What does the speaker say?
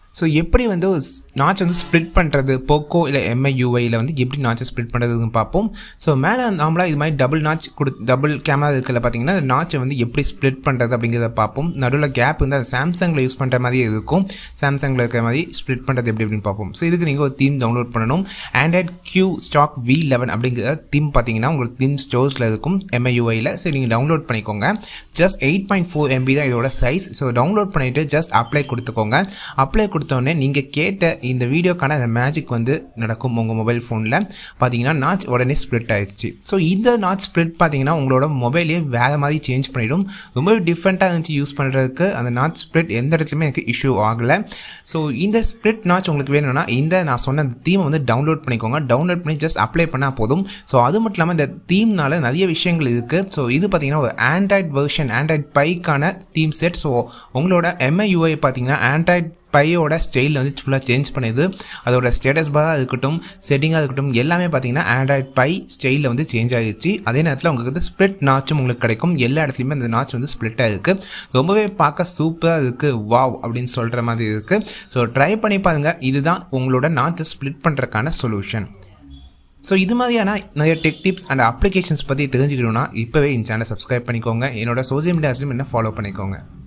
so எப்படி வந்து notch வந்து ஸ்ப்ளிட் பண்ணுறது போக்கோ இல்லை எம்ஐயூஐயில் வந்து எப்படி நாச்சை ஸ்ப்ளிட் பண்ணுறதுன்னு பார்ப்போம் ஸோ மேலே நார்மலாக இது மாதிரி டபுள் நாச் கொடு டபுள் கேமரா இருக்கிற பார்த்தீங்கன்னா அந்த நாச்சை வந்து எப்படி ஸ்ப்ளிட் பண்ணுறது அப்படிங்கிறத பார்ப்போம் நடுவில் கேப் வந்து அது சாம்சங்கில் யூஸ் பண்ணுற மாதிரி இருக்கும் சாம்சங்கில் இருக்கிற மாதிரி ஸ்ப்ளிட் பண்ணுறது எப்படி அப்படின்னு பார்ப்போம் ஸோ இதுக்கு நீங்கள் ஒரு தீம் டவுன்லோட் பண்ணணும் android Q stock V eleven அப்படிங்கிற தீம் பார்த்தீங்கன்னா உங்களுக்கு தீம் ஸ்டோர்ஸில் இருக்கும் எம்ஐயூஐயில் ஸோ நீங்கள் டவுன்லோட் பண்ணிக்கோங்க just eight point four MB தான் இதோட சைஸ் ஸோ டவுன்லோட் பண்ணிவிட்டு ஜஸ்ட் அப்ளை கொடுத்துக்கோங்க அப்ளை கொடுத்தோடனே நீங்கள் கேட்ட இந்த வீடியோக்கான அந்த மேஜிக் வந்து நடக்கும் உங்கள் மொபைல் ஃபோனில் பார்த்தீங்கன்னா நாச் உடனே ஸ்ப்ளிட் ஆயிடுச்சு ஸோ இந்த நாச் ஸ்ப்ளிட் பார்த்தீங்கன்னா உங்களோட மொபைலே வேறு மாதிரி சேஞ்ச் பண்ணிடும் ரொம்ப டிஃப்ரெண்ட்டாக இருந்துச்சு யூஸ் பண்ணுறதுக்கு அந்த நாச் ஸ்ப்ளிட் எந்த இடத்துலையுமே எனக்கு இஷ்யூ ஆகலை ஸோ இந்த ஸ்ப்ளிட் நாச் உங்களுக்கு வேணும்னா இந்த நான் சொன்ன அந்த தீமை வந்து டவுன்லோட் பண்ணிக்கோங்க டவுன்லோட் பண்ணி ஜஸ்ட் அப்ளை பண்ணால் போதும் ஸோ அது மட்டும் இல்லாமல் இந்த தீம்னால நிறைய விஷயங்கள் இருக்குது ஸோ இது பார்த்தீங்கன்னா ஒரு ஆண்ட்ராய்ட் வெர்ஷன் ஆண்ட்ராய்ட் பைக்கான தீம் செட் ஸோ உங்களோட எம்ஐயூஐ பார்த்தீங்கன்னா ஆண்ட்ராய்ட் பையோட ஸ்டைலில் வந்து ஃபுல்லாக சேஞ்ச் பண்ணுது அதோட ஸ்டேட்டஸ் பாராக இருக்கட்டும் செட்டிங்காக இருக்கட்டும் எல்லாமே பார்த்தீங்கன்னா ஆண்ட்ராய்ட் பை ஸ்டைலில் வந்து சேஞ்ச் ஆகிடுச்சு அதே நேரத்தில் உங்களுக்கு வந்து ஸ்ப்ளிட் நாச்சும் உங்களுக்கு கிடைக்கும் எல்லா இடத்துலையுமே அந்த நாச் வந்து ஸ்ப்ளிட் ஆகிருக்கு ரொம்பவே பார்க்க சூப்பராக இருக்குது வாவ் அப்படின்னு சொல்கிற மாதிரி இருக்குது ஸோ ட்ரை பண்ணி பாருங்கள் இதுதான் உங்களோட நாச்சை ஸ்ப்ளிட் பண்ணுறதுக்கான சொல்யூஷன் ஸோ இது மாதிரியான நிறைய டெக் டிப்ஸ் அண்ட் அப்ளிகேஷன்ஸ் பற்றி தெரிஞ்சுக்கணுன்னா இப்போவே இந்த சேனலை சப்ஸ்கிரைப் பண்ணிக்கோங்க என்னோட சோசியல் மீடியாஸ்லையும் என்ன ஃபாலோ பண்ணிக்கோங்க